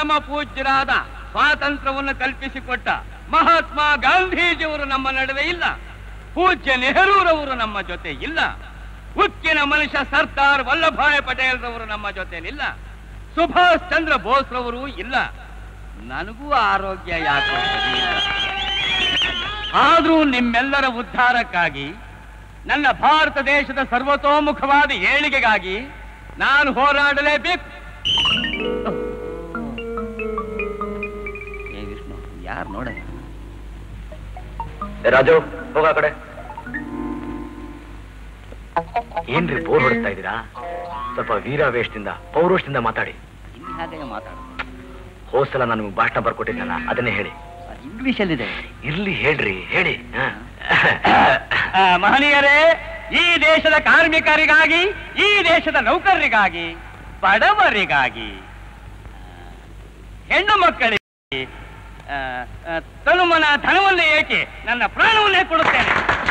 ಪರಮ ಪೂಜ್ಯರಾದ ಸ್ವಾತಂತ್ರ್ಯವನ್ನು ಕಲ್ಪಿಸಿಕೊಟ್ಟ ಮಹಾತ್ಮ ಗಾಂಧೀಜಿಯವರು ನಮ್ಮ ನಡುವೆ ಇಲ್ಲ ಪೂಜ್ಯ ನೆಹರೂರವರು ನಮ್ಮ ಜೊತೆ ಇಲ್ಲ ಉಕ್ಕಿನ ಮನುಷ್ಯ ಸರ್ದಾರ್ ವಲ್ಲಭಾಯ್ ಪಟೇಲ್ ರವರು ನಮ್ಮ ಜೊತೆಲಿಲ್ಲ ಸುಭಾಷ್ ಚಂದ್ರ ಬೋಸ್ ರವರು ಇಲ್ಲ ನನಗೂ ಆರೋಗ್ಯ ಯಾಕೋ ಸರಿ ಇಲ್ಲ. ಆದ್ರೂ ನಿಮ್ಮೆಲ್ಲರ ಉದ್ಧಾರಕ್ಕಾಗಿ ನನ್ನ ಭಾರತ ದೇಶದ ಸರ್ವತೋಮುಖವಾದ ಏಳಿಗೆಗಾಗಿ ನಾನು ಹೋರಾಡಲೇಬೇಕು ಏ ವಿಷ್ಣು ಯಾರು ನೋಡ ರಾಜು ಹೋಗ ಆ ಕಡೆ ಏನ್ರಿ ಬೋರ್ ಹೊಡಿಸ್ತಾ ಇದ್ದೀರಾ ಸ್ವಲ್ಪ ವೀರಾವೇಶದಿಂದ ಪೌರುಷದಿಂದ ಮಾತಾಡಿ ಇನ್ನು ಹಾಗೆ ಮಾತಾಡು ಹೋದ್ಸಲ ನಾನು ನಿಮ್ಗೆ ಭಾಷಣ ಬರ್ಕೊಟ್ಟಿದ್ದಲ್ಲ ಅದನ್ನೇ ಹೇಳಿ ಇಂಗ್ಲಿಷ್ ಅಲ್ಲಿದೆ ಇರ್ಲಿ ಹೇಳ್ರಿ ಹೇಳಿ ಹ. ಆ, ಮಹನೀಯರೇ ಈ ದೇಶದ ಕಾರ್ಮಿಕರಿಗಾಗಿ ಈ ದೇಶದ ನೌಕರರಿಗಾಗಿ ಬಡವರಿಗಾಗಿ ಆ, ಹೆಣ್ಣು ಮಕ್ಕಳಿಗೆ ಆ, ಆ, ತನುಮನ ಧನವನ್ನೇ ಏಕೆ ನನ್ನ ಪ್ರಾಣವನ್ನೇ ಕೊಡುತ್ತೇನೆ